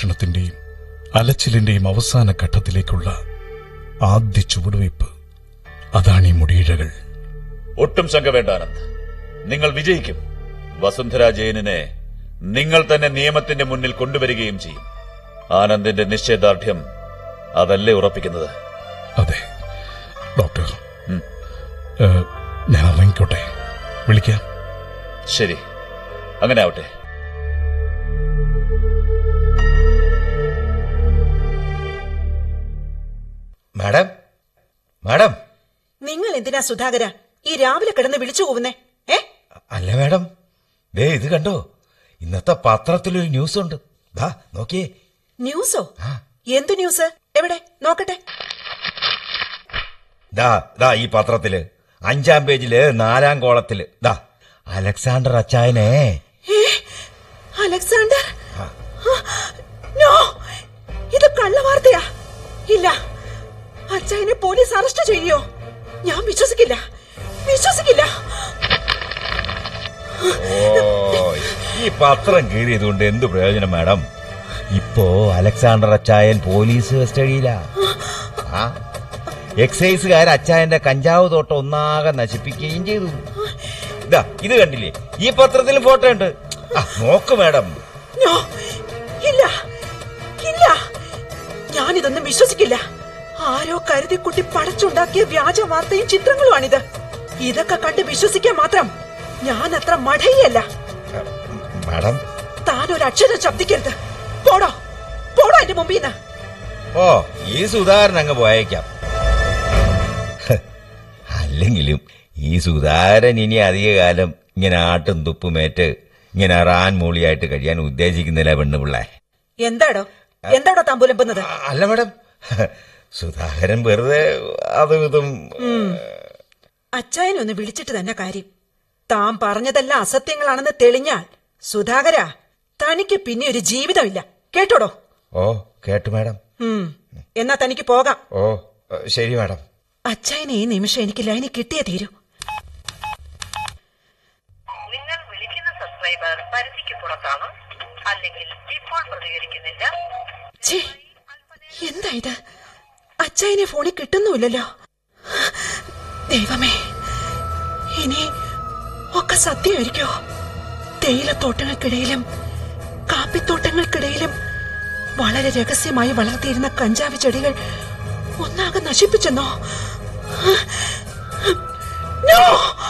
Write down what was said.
അന്വേഷണത്തിന്റെയും അലച്ചിലിന്റെയും അവസാന ഘട്ടത്തിലേക്കുള്ള ആദ്യ ചുവടുവയ്പ് അതാണ് ഈ മുടിയിഴകൾ ഒട്ടും ശങ്ക വേണ്ട ആനന്ദ് നിങ്ങൾ വിജയിക്കും വസുന്ധര ജയനിനെ നിങ്ങൾ തന്നെ നിയമത്തിന്റെ മുന്നിൽ കൊണ്ടുവരികയും ചെയ്യും ആനന്ദിന്റെ നിശ്ചയദാർഢ്യം അതല്ലേ ഉറപ്പിക്കുന്നത് അതെ ഡോക്ടർ ഉം. ഏ, ഞാൻ ഇറങ്ങിക്കോട്ടെ വിളിക്കാം ശരി അങ്ങനെ ആവട്ടെ മാഡം മാഡം നിങ്ങൾ എന്തിനാ സുധാകര ഈ രാവിലെ കിടന്ന് വിളിച്ചു പോവുന്നേ ഏ അല്ല മാഡം ദേ ഇത് കണ്ടോ ഇന്നത്തെ പത്രത്തിലൊരു ന്യൂസ് ഉണ്ട് ദാ നോക്കിയേ ന്യൂസോ എന്ത് ന്യൂസ് എവിടെ നോക്കട്ടെ ദാ ദാ ഈ പത്രത്തില് അഞ്ചാം പേജില് നാലാം കോളത്തില് ദാ അലക്സാണ്ടർ അച്ചായനെ ഏ അലക്സാണ്ടർ ആ, നോ ഇത് കള്ളവാർത്തയാ ഇല്ല അച്ചായനെ പോലീസ് അറസ്റ്റ് ചെയ്യോ ഞാൻ വിശ്വസിക്കില്ല വിശ്വസിക്കില്ല ഓ ഈ പത്രം കീറിയതുകൊണ്ട് എന്ത് പ്രയോജനം മാഡം ഇപ്പോ അലക്സാണ്ടർ അച്ചായൻ പോലീസ് കസ്റ്റഡിയിലാ ആ എക്സൈസുകാർ അച്ചായന്റെ കഞ്ചാവ് തോട്ടം ഒന്നാകെ നശിപ്പിക്കുകയും ചെയ്തു ഇതാ ഇത് കണ്ടില്ലേ ഈ പത്രത്തിൽ ഫോട്ടോ ഉണ്ട് ആ, നോക്ക് മാഡം നോ ഇല്ല ഇല്ല ഞാനിതൊന്നും വിശ്വസിക്കില്ല ആരോ കരുതിക്കുട്ടി പടച്ചുണ്ടാക്കിയ വ്യാജ വാർത്തയും ചിത്രങ്ങളുമാണിത് ഇതൊക്കെ കണ്ട് വിശ്വസിക്കാൻ മാത്രം ഞാൻ അത്ര മടയല്ല മാഡം താൻ ഒരു അക്ഷരം ശബ്ദിക്കരുത് പോടോ പോടോ എന്റെ മുമ്പിൽ നിന്ന് ഓ ഈ സുധാകരൻ അങ്ങ് പോയേക്കാം ഹ്, അല്ലെങ്കിലും ഈ സുധാകരൻ ഇനി അധികകാലം ഇങ്ങനെ ആട്ടും തുപ്പുമേറ്റ് ഇങ്ങനെ റാൻ മൂളിയായിട്ട് കഴിയാൻ ഉദ്ദേശിക്കുന്നില്ല പെണ്ണുപിള്ളേ എന്താടോ എന്താടോ താമ്പൂലമ്പുന്നത് ആ, അല്ല മാഡം ഹ്, സുധാകരൻ വെറുതെ അതും ഇതും അച്ചായനെ ഒന്ന് വിളിച്ചിട്ട് തന്നെ കാര്യം താൻ പറഞ്ഞതെല്ലാം അസത്യങ്ങളാണെന്ന് തെളിഞ്ഞാൽ സുധാകര തനിക്ക് പിന്നെ ഒരു ജീവിതമില്ല കേട്ടോടോ ഓ കേട്ടു മാഡം ഉം എന്നാ തനിക്ക് പോകാം ഓ ശരി മാഡം അച്ചായനെ ഈ നിമിഷം എനിക്ക് ലൈനിൽ കിട്ടിയേ തീരൂ നിങ്ങൾ വിളിക്കുന്ന സബ്സ്ക്രൈബർ പരിധിക്ക് പുറത്താണ് അല്ലെങ്കിൽ ഇപ്പോൾ പ്രതികരിക്കുന്നില്ല ഛേ എന്താ ഇത് അച്ചായനെ ഫോണിൽ കിട്ടുന്നുമില്ലല്ലോ ദൈവമേ ഇനി ഒക്കെ സത്യമായിരിക്കോ തേയിലത്തോട്ടങ്ങൾക്കിടയിലും കാപ്പിത്തോട്ടങ്ങൾക്കിടയിലും വളരെ രഹസ്യമായി വളർത്തിയിരുന്ന കഞ്ചാവ് ചെടികൾ ഒന്നാകെ നശിപ്പിച്ചെന്നോ നോ